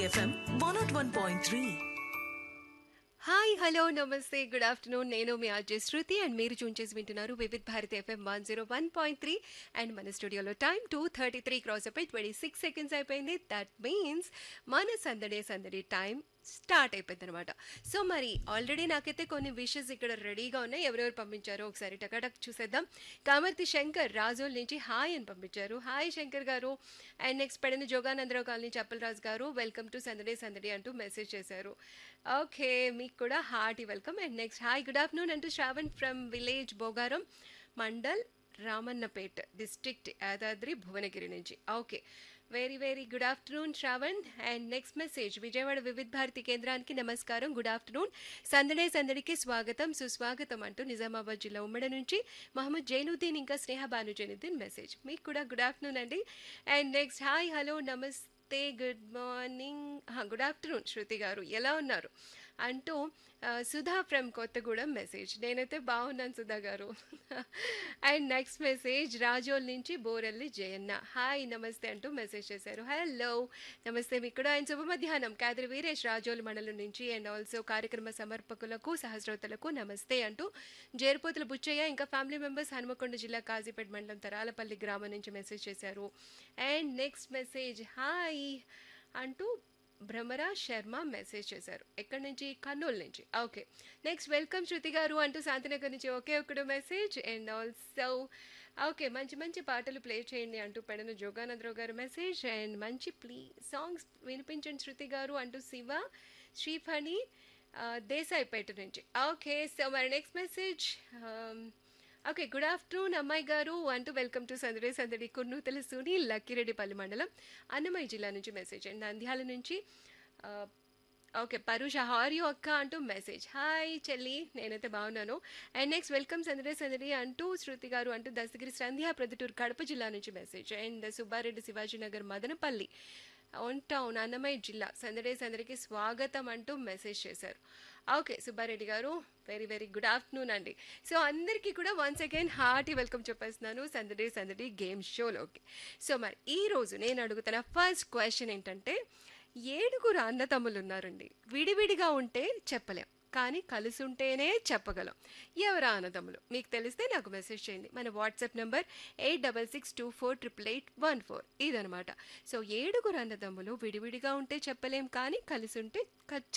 FM one not one point three hi hello నమస్తే good afternoon నేను మీ RJ Shruti and మీరు చూన్ చేసి వింటున్నారు Vividh Bharati FM one zero one point three and మన స్టూడియోలో time two thirty three cross అయిపోయి ట్వంటీ సిక్స్ సెకండ్స్ అయిపోయింది దట్ మీన్స్ మన సందడే సందడి టైం స్టార్ట్ అయిపోయింది అనమాట సో మరి ఆల్రెడీ నాకైతే కొన్ని విషెస్ ఇక్కడ రెడీగా ఉన్నాయి ఎవరెవరు పంపించారో ఒకసారి టకాటక్ చూసేద్దాం కామర్తి శంకర్ రాజోల్ నుంచి హాయ్ అని పంపించారు హాయ్ శంకర్ గారు and next Pedana Joganandarao colony Chappalaraju గారు వెల్కమ్ టు సందడే సందడి అంటూ మెసేజ్ చేశారు ఓకే మీకు కూడా hearty welcome and next hi good afternoon అంటూ Shravan from village Bogaram mandal Ramannapet district Yadadri Bhuvanagiri నుంచి okay very very good afternoon Shravan and next message Vijayawada Vividh Bharati కేంద్రానికి నమస్కారం గుడ్ ఆఫ్టర్నూన్ సందడే సందడికి స్వాగతం సుస్వాగతం అంటూ నిజామాబాద్ జిల్లా ఉమ్మడి నుంచి మహమ్మద్ జైనుద్దీన్ ఇంకా స్నేహ భాను జైనుద్దీన్ మెసేజ్ మీకు కూడా గుడ్ ఆఫ్టర్నూన్ అండి అండ్ నెక్స్ట్ హాయ్ హలో నమస్తే good morning good afternoon Shruti గారు ఎలా ఉన్నారు అంటూ ఆ, సుధా ఫ్రమ్ కొత్తగూడెం మెసేజ్ నేనైతే బాగున్నాను సుధా గారు అండ్ నెక్స్ట్ మెసేజ్ రాజోల్ నుంచి బోరల్లి జయన్న హాయ్ నమస్తే అంటూ మెసేజ్ చేశారు హలో నమస్తే మీకు కూడా ఆయన శుభ మధ్యాహ్నం కాదరి వీరేష్ రాజోల్ మండలం నుంచి అండ్ ఆల్సో కార్యక్రమ సమర్పకులకు సహస్రోతలకు నమస్తే అంటూ జేరుపోతుల బుచ్చయ్య ఇంకా ఫ్యామిలీ మెంబర్స్ హనుమకొండ జిల్లా కాజీపేట మండలం తరాలపల్లి గ్రామం నుంచి మెసేజ్ చేశారు అండ్ నెక్స్ట్ మెసేజ్ హాయ్ అంటూ భ్రమరా శర్మ మెసేజ్ చేశారు ఎక్కడి నుంచి కర్నూలు నుంచి ఓకే నెక్స్ట్ వెల్కమ్ శృతి గారు అంటూ శాంతినగర్ నుంచి ఒకే ఒక్కడు మెసేజ్ అండ్ ఆల్సో ఓకే మంచి మంచి పాటలు ప్లే చేయండి అంటూ పెడన జోగానందరావు గారు మెసేజ్ అండ్ మంచి ప్లీ సాంగ్స్ వినిపించండి శృతి గారు అంటూ శివ శ్రీఫణి ఆ, దేశాయిపేట నుంచి ఓకే సో మరి next message okay good afternoon అమ్మాయి గారు అంటూ వెల్కమ్ టు సందడి సందడి కుర్నూతల సుని లక్కిరెడ్డిపల్లి మండలం అన్నమయ్య జిల్లా నుంచి మెసేజ్ అండ్ నంద్యాల నుంచి ఆ, ఓకే పరుష హార్యు అక్క అంటూ మెసేజ్ హాయ్ చెల్లి నేనైతే బాగున్నాను అండ్ నెక్స్ట్ వెల్కమ్ సందడి సందడి అంటూ శృతి గారు అంటూ దస్తగిరి సంధ్యా ప్రొద్దుటూరు కడప జిల్లా నుంచి message and Subbareddy Shivajinagar Madanapalle on town Annamayya జిల్లా సందడే సందడికి స్వాగతం అంటూ మెసేజ్ చేశారు okay Subbareddy garu very very good afternoon అండి సో అందరికీ కూడా వన్స్ అగైన్ హార్టీ వెల్కమ్ చెప్పేస్తున్నాను సందడే సందడి గేమ్ షోలోకి సో మరి ఈ రోజు నేను అడుగుతున్న ఫస్ట్ క్వశ్చన్ ఏంటంటే ఏడుగురు అన్నతమ్ములు ఉన్నారండి విడివిడిగా ఉంటే చెప్పలేం కానీ కలిసి ఉంటేనే చెప్పగలం ఎవరా అన్నదమ్ములు మీకు తెలిస్తే నాకు మెసేజ్ చేయండి మన WhatsApp number eight double six two four triple eight one four ఇదనమాట సో ఏడుగురు అన్నదమ్ములు విడివిడిగా ఉంటే చెప్పలేం కానీ కలిసి ఉంటే ఖచ్చితంగా